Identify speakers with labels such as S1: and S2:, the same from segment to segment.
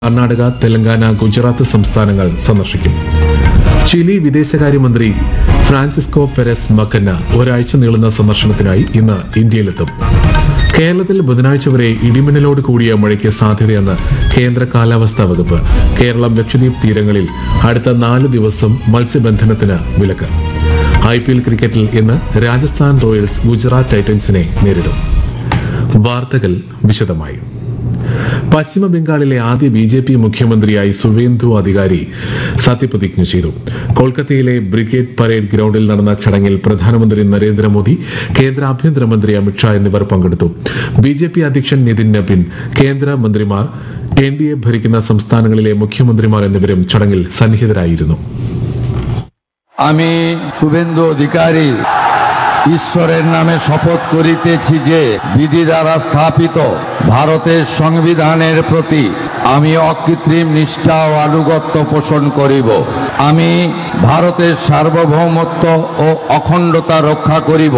S1: കർണാടക തെലങ്കാന ഗുജറാത്ത് സംസ്ഥാനങ്ങൾ സന്ദർശിക്കും ചിലി വിദേശകാര്യമന്ത്രി ഫ്രാൻസിസ്കോ പെരസ് മക്കന്ന ഒരാഴ്ച നീളുന്ന സന്ദർശനത്തിനായി ഇന്ന് ഇന്ത്യയിലെത്തും കേരളത്തിൽ ബുധനാഴ്ച വരെ ഇടിമിന്നലോട് കൂടിയ മഴയ്ക്ക് സാധ്യതയെന്ന് കേന്ദ്ര കാലാവസ്ഥാ വകുപ്പ് കേരളം ലക്ഷദ്വീപ് തീരങ്ങളിൽ അടുത്ത നാല് ദിവസം മത്സ്യബന്ധനത്തിന് വിലക്ക് ഐ പി എൽ ക്രിക്കറ്റിൽ ഇന്ന് രാജസ്ഥാൻ റോയൽസ് ഗുജറാത്ത് ടൈറ്റൻസിനെ നേരിടും വാർത്തകൾ വിശദമായി പശ്ചിമ ബംഗാളിലെ ആദ്യ ബി ജെ പി മുഖ്യമന്ത്രിയായി സുവേന്ദു അധികാരി സത്യപ്രതിജ്ഞ ചെയ്തു കൊൽക്കത്തയിലെ ബ്രിഗേഡ് പരേഡ് ഗ്രൌണ്ടിൽ നടന്ന ചടങ്ങിൽ പ്രധാനമന്ത്രി നരേന്ദ്രമോദി കേന്ദ്ര ആഭ്യന്തരമന്ത്രി അമിത്ഷാ എന്നിവർ പങ്കെടുത്തു ബി ജെ പി അധ്യക്ഷൻ നിതിൻ നബിൻ കേന്ദ്ര മന്ത്രിമാർ എൻ ഡി എ ഭരിക്കുന്ന സംസ്ഥാനങ്ങളിലെ മുഖ്യമന്ത്രിമാർ എന്നിവരും ചടങ്ങിൽ সন্নিহিതരായിരുന്നു
S2: আমি শুভেন্দু অধিকারী ঈশ্বরের নামে শপথ করিতেছি যে বিধি দ্বারা স্থাপিত ভারতের সংবিধানের প্রতি আমি অকৃত্রিম নিষ্ঠা ও আনুগত্য পোষণ করিব আমি ভারতের সার্বভৌমত্ব ও অখণ্ডতা রক্ষা করিব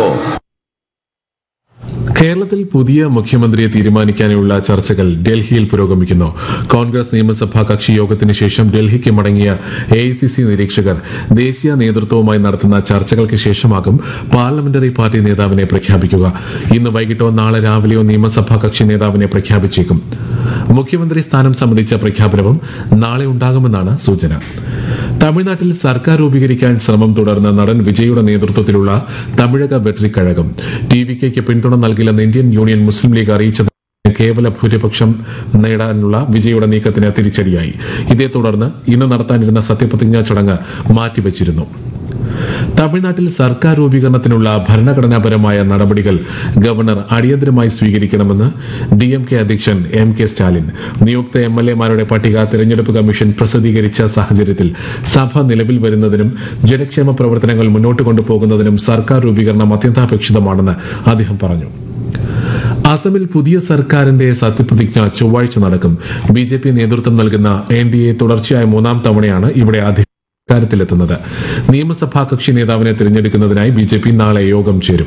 S1: കേരളത്തിൽ പുതിയ മുഖ്യമന്ത്രിയെ തീരുമാനിക്കാനുള്ള ചർച്ചകൾ ഡൽഹിയിൽ പുരോഗമിക്കുന്നു കോൺഗ്രസ് നിയമസഭാ കക്ഷി യോഗത്തിന് ശേഷം ഡൽഹിക്ക് മടങ്ങിയ എ നിരീക്ഷകർ ദേശീയ നേതൃത്വവുമായി നടത്തുന്ന ചർച്ചകൾക്ക് ശേഷമാകും പാർലമെന്ററി പാർട്ടി നേതാവിനെ പ്രഖ്യാപിക്കുക ഇന്ന് വൈകിട്ടോ നാളെ രാവിലെയോ നിയമസഭാ കക്ഷി നേതാവിനെ പ്രഖ്യാപിച്ചേക്കും മുഖ്യമന്ത്രി സ്ഥാനം സംബന്ധിച്ച പ്രഖ്യാപനവും നാളെ ഉണ്ടാകുമെന്നാണ് സൂചന തമിഴ്നാട്ടിൽ സർക്കാർ രൂപീകരിക്കാൻ ശ്രമം തുടർന്ന നടൻ വിജയുടെ നേതൃത്വത്തിലുള്ള തമിഴക വെട്രി കഴകം ടി വി കെക്ക് പിന്തുണ നൽകില്ലെന്ന് ഇന്ത്യൻ യൂണിയൻ മുസ്ലിം ലീഗ് അറിയിച്ചത് കേവല ഭൂരിപക്ഷം നേടാനുള്ള വിജയുടെ നീക്കത്തിന് തിരിച്ചടിയായി ഇതേ തുടർന്ന് ഇന്ന് നടത്താനിരുന്ന സത്യപ്രതിജ്ഞാ ചടങ്ങ് മാറ്റിവച്ചിരുന്നു തമിഴ്നാട്ടിൽ സർക്കാർ രൂപീകരണത്തിനുള്ള ഭരണഘടനാപരമായ നടപടികൾ ഗവർണർ അടിയന്തരമായി സ്വീകരിക്കണമെന്ന് ഡി എം കെ അധ്യക്ഷൻ എം കെ സ്റ്റാലിൻ നിയുക്ത എം എൽ എമാരുടെ പട്ടിക തെരഞ്ഞെടുപ്പ് കമ്മീഷൻ പ്രസിദ്ധീകരിച്ച സാഹചര്യത്തിൽ സഭ നിലവിൽ വരുന്നതിനും ജനക്ഷേമ പ്രവർത്തനങ്ങൾ മുന്നോട്ട് കൊണ്ടുപോകുന്നതിനും സർക്കാർ രൂപീകരണം അത്യന്താപേക്ഷിതമാണെന്ന് അദ്ദേഹം പറഞ്ഞു അസമിൽ പുതിയ സർക്കാരിന്റെ സത്യപ്രതിജ്ഞ ചൊവ്വാഴ്ച നടക്കും ബി ജെ പി നേതൃത്വം നൽകുന്ന എൻ ഡി എ തുടർച്ചയായ മൂന്നാം തവണയാണ് ഇവിടെ അധികാരത്തിലെത്തുന്നത് നിയമസഭാ കക്ഷി നേതാവിനെ തിരഞ്ഞെടുക്കുന്നതിനായി ബി ജെ പി നാളെ യോഗം ചേരും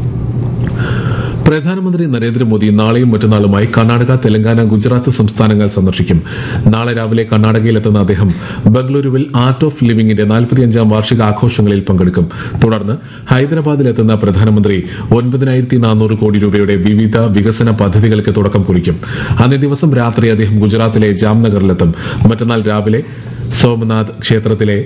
S1: പ്രധാനമന്ത്രി നരേന്ദ്രമോദി നാളെയും മറ്റന്നാളുമായി കർണാടക തെലങ്കാന ഗുജറാത്ത് സംസ്ഥാനങ്ങൾ സന്ദർശിക്കും നാളെ രാവിലെ കർണാടകയിലെത്തുന്ന അദ്ദേഹം ബംഗളൂരുവിൽ ആർട്ട് ഓഫ് ലിവിംഗിന്റെ നാൽപ്പത്തിയഞ്ചാം വാർഷിക ആഘോഷങ്ങളിൽ പങ്കെടുക്കും തുടർന്ന് ഹൈദരാബാദിലെത്തുന്ന പ്രധാനമന്ത്രി ഒൻപതിനായിരത്തി നാനൂറ് കോടി രൂപയുടെ വിവിധ വികസന പദ്ധതികൾക്ക് തുടക്കം കുറിക്കും അന്നേ ദിവസം രാത്രി അദ്ദേഹം ഗുജറാത്തിലെ ജാംനഗറിലെത്തും മറ്റന്നാൾ രാവിലെ സോമനാഥ് ക്ഷേത്രത്തിലെ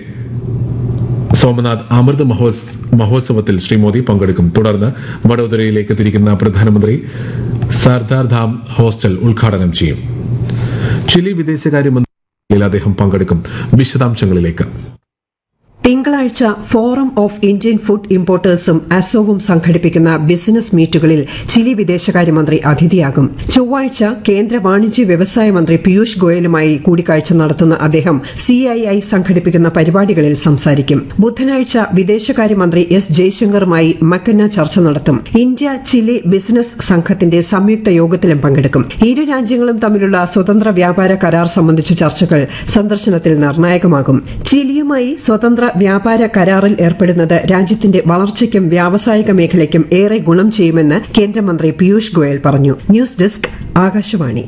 S1: സോമനാഥ് അമൃത് മഹോത്സ് മഹോത്സവത്തിൽ ശ്രീ മോദി പങ്കെടുക്കും തുടർന്ന് വഡോദരയിലേക്ക് തിരിക്കുന്ന പ്രധാനമന്ത്രി സർദാർ ധാം ഹോസ്റ്റൽ ഉദ്ഘാടനം ചെയ്യും ചിലി വിദേശകാര്യമന്ത്രി അദ്ദേഹം പങ്കെടുക്കും വിശദാംശങ്ങളിലേക്ക്
S3: തിങ്കളാഴ്ച ഫോറം ഓഫ് ഇന്ത്യൻ ഫുഡ് ഇമ്പോർട്ടേഴ്സും അസോവും സംഘടിപ്പിക്കുന്ന ബിസിനസ് മീറ്റുകളിൽ ചിലി വിദേശകാര്യമന്ത്രി അതിഥിയാകും ചൊവ്വാഴ്ച കേന്ദ്ര വാണിജ്യ വ്യവസായ മന്ത്രി പീയൂഷ് ഗോയലുമായി കൂടിക്കാഴ്ച നടത്തുന്ന അദ്ദേഹം സിഐഐ സംഘടിപ്പിക്കുന്ന പരിപാടികളിൽ സംസാരിക്കും ബുധനാഴ്ച വിദേശകാര്യമന്ത്രി എസ് ജയശങ്കറുമായി മക്കന്ന ചർച്ച നടത്തും ഇന്ത്യ ചിലി ബിസിനസ് സംഘത്തിന്റെ സംയുക്ത യോഗത്തിലും പങ്കെടുക്കും ഇരു രാജ്യങ്ങളും തമ്മിലുള്ള സ്വതന്ത്ര വ്യാപാര കരാർ സംബന്ധിച്ച ചർച്ചകൾ സന്ദർശനത്തിൽ നിർണായകമാകും ചിലിയുമായി സ്വതന്ത്ര വ്യാപാര കരാറിൽ ഏർപ്പെടുന്നത് രാജ്യത്തിന്റെ വളർച്ചയ്ക്കും വ്യാവസായിക മേഖലയ്ക്കും ഏറെ ഗുണം ചെയ്യുമെന്ന് കേന്ദ്രമന്ത്രി പീയൂഷ് ഗോയൽ പറഞ്ഞു ന്യൂസ് ഡെസ്ക് ആകാശവാണി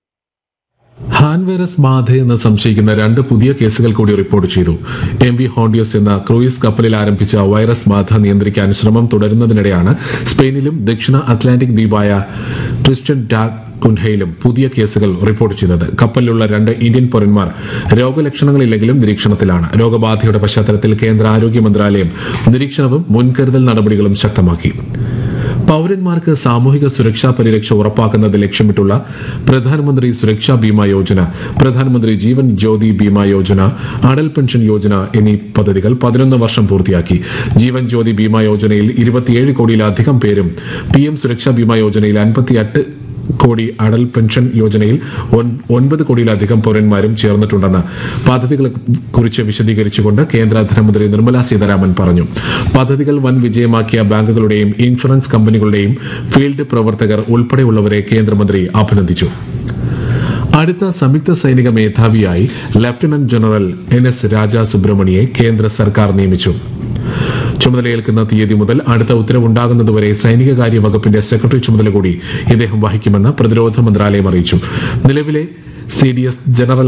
S1: ഹാൻ വൈറസ് ബാധയെന്ന് സംശയിക്കുന്ന രണ്ട് പുതിയ കേസുകൾ കൂടി റിപ്പോർട്ട് ചെയ്തു എം വി ഹോണ്ടിയോസ് എന്ന ക്രൂയിസ് കപ്പലിൽ ആരംഭിച്ച വൈറസ് ബാധ നിയന്ത്രിക്കാൻ ശ്രമം തുടരുന്നതിനിടെയാണ് സ്പെയിനിലും ദക്ഷിണ അറ്റ്ലാന്റിക് ദ്വീപായ ട്രിസ്റ്റൻ ഡാ കുൻഹയിലും പുതിയ കേസുകൾ റിപ്പോർട്ട് ചെയ്തത് കപ്പലിലുള്ള രണ്ട് ഇന്ത്യൻ പൌരന്മാർ രോഗലക്ഷണങ്ങളില്ലെങ്കിലും നിരീക്ഷണത്തിലാണ് രോഗബാധയുടെ പശ്ചാത്തലത്തിൽ കേന്ദ്ര ആരോഗ്യ മന്ത്രാലയം നിരീക്ഷണവും മുൻകരുതൽ നടപടികളും ശക്തമാക്കി പൌരന്മാർക്ക് സാമൂഹിക സുരക്ഷാ പരിരക്ഷ ഉറപ്പാക്കുന്നത് ലക്ഷ്യമിട്ടുള്ള പ്രധാനമന്ത്രി സുരക്ഷാ ബീമ യോജന പ്രധാനമന്ത്രി ജീവൻ ജ്യോതി ബീമ യോജന അടൽ പെൻഷൻ യോജന എന്നീ പദ്ധതികൾ പതിനൊന്ന് വർഷം പൂർത്തിയാക്കി ജീവൻ ജ്യോതി ബീമ യോജനയിൽ ഇരുപത്തിയേഴ് കോടിയിലധികം പേരും പി എം സുരക്ഷാ ബീമ യോജനയിൽ അൻപത്തിയെട്ട് കോടി അടൽ പെൻഷൻ യോജനയിൽ ഒൻ- ഒൻപത് കോടിയിലധികം പൌരന്മാരും ചേർന്നിട്ടുണ്ടെന്ന് പദ്ധതികളെ കുറിച്ച് വിശദീകരിച്ചുകൊണ്ട് കേന്ദ്ര ധനമന്ത്രി നിർമ്മല സീതാരാമൻ പറഞ്ഞു പദ്ധതികൾ വൻ വിജയമാക്കിയ ബാങ്കുകളുടെയും ഇൻഷുറൻസ് കമ്പനികളുടെയും ഫീൽഡ് പ്രവർത്തകർ ഉൾപ്പെടെയുള്ളവരെ കേന്ദ്രമന്ത്രി അഭിനന്ദിച്ചു അടുത്ത സംയുക്ത സൈനിക മേധാവിയായി lieutenant general N S Raja സുബ്രഹ്മണിയെ കേന്ദ്ര സർക്കാർ നിയമിച്ചു ചുമതലയേൽക്കുന്ന തീയതി മുതൽ അടുത്ത ഉത്തരവുണ്ടാകുന്നതുവരെ സൈനിക കാര്യ വകുപ്പിന്റെ സെക്രട്ടറി ചുമതല കൂടി ഇദ്ദേഹം വഹിക്കുമെന്ന് പ്രതിരോധ മന്ത്രാലയം അറിയിച്ചു നിലവിലെ സി ഡി എസ് ജനറൽ